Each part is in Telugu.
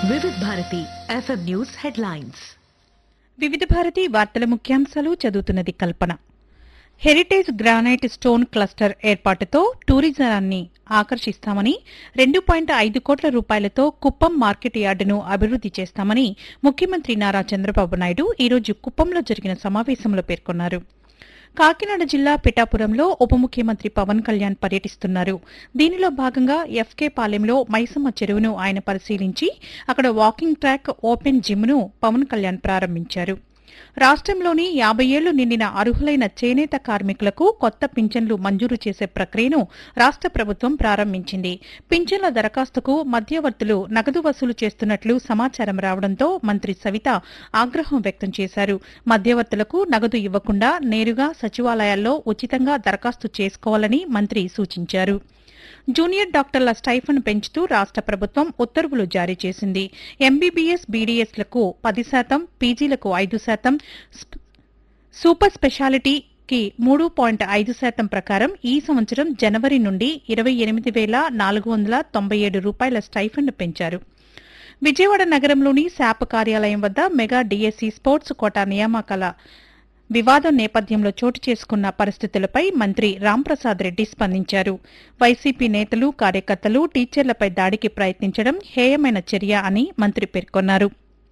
వివిధ భారతి ఎఫ్ఎం న్యూస్ హెడ్లైన్స్ వివిధ భారతి వార్తల ముఖ్యాంశాలు చదువుతున్నది Kalpana heritage granite stone cluster ఏర్పాటుతో టూరిజాన్ని ఆకర్షిస్తామని రెండు పాయింట్ ఐదు కోట్ల రూపాయలతో కుప్పం మార్కెట్ యార్డును అభివృద్ది చేస్తామని ముఖ్యమంత్రి నారా చంద్రబాబు నాయుడు ఈరోజు కుప్పంలో జరిగిన సమావేశంలో పేర్కొన్నారు కాకినాడ జిల్లా పిఠాపురంలో ఉప ముఖ్యమంత్రి పవన్ కళ్యాణ్ పర్యటిస్తున్నారు దీనిలో భాగంగా ఎఫ్కే పాలెంలో మైసమ్మ చెరువును ఆయన పరిశీలించి అక్కడ వాకింగ్ ట్రాక్ ఓపెన్ జిమ్ను పవన్ కళ్యాణ్ ప్రారంభించారు రాష్ట్రంలోని యాభై ఏళ్లు నిండిన అర్హులైన చేనేత కార్మికులకు కొత్త పింఛన్లు మంజూరు చేసే ప్రక్రియను రాష్ట్ర ప్రభుత్వం ప్రారంభించింది పింఛన్ల దరఖాస్తుకు మధ్యవర్తులు నగదు వసూలు చేస్తున్నట్లు సమాచారం రావడంతో మంత్రి సవిత ఆగ్రహం వ్యక్తం చేశారు మధ్యవర్తులకు నగదు ఇవ్వకుండా నేరుగా సచివాలయాల్లో ఉచితంగా దరఖాస్తు చేసుకోవాలని మంత్రి సూచించారు జూనియర్ డాక్టర్ల స్టైఫన్ పెంచుతూ రాష్ట్ర ప్రభుత్వం ఉత్తర్వులు జారీ చేసింది ఎంబీబీఎస్ బీడీఎస్లకు పది శాతం పీజీలకు ఐదు శాతం స్ప్- సూపర్ స్పెషాలిటీకి మూడు పాయింట్ ఐదు శాతం ప్రకారం ఈ సంవత్సరం జనవరి నుండి ఇరవై ఎనిమిది వేల నాలుగు వందల తొంభై ఏడు రూపాయల స్టైఫండ్ పెంచారు విజయవాడ నగరంలోని శాప్ కార్యాలయం వద్ద మెగా డీఎస్సీ స్పోర్ట్స్ కోటా నియామకాల వివాదం నేపథ్యంలో చోటు చేసుకున్న పరిస్థితులపై మంత్రి రాంప్రసాద్ రెడ్డి స్పందించారు వైసీపీ నేతలు కార్యకర్తలు టీచర్లపై దాడికి ప్రయత్నించడం హేయమైన చర్య అని మంత్రి పేర్కొన్నారు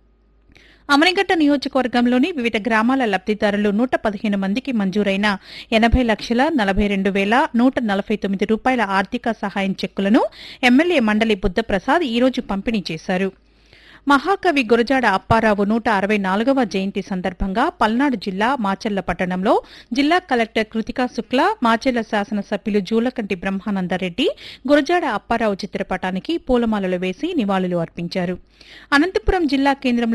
అమరిగడ్డ నియోజకవర్గంలోని వివిధ గ్రామాల లబ్దిదారులు నూట పదిహేను మందికి మంజూరైన ఎనభై లక్షల నలభై రెండు వేల నూట నలభై తొమ్మిది రూపాయల ఆర్థిక సహాయం చెక్కులను ఎమ్మెల్యే మండలి బుద్ధప్రసాద్ ఈ రోజు పంపిణీ చేశారు మహాకవి గురజాడ అప్పారావు నూట అరవై నాలుగవ జయంతి సందర్భంగా పల్నాడు జిల్లా మాచెల్ల పట్టణంలో జిల్లా కలెక్టర్ కృతికా శుక్లా మాచెల్ల శాసనసభ్యులు జూలకంటి బ్రహ్మానందరెడ్డి గురజాడ అప్పారావు చిత్రపటానికి పూలమాలలు వేసి నివాళులు అర్పించారు అనంతపురం జిల్లా కేంద్రంలో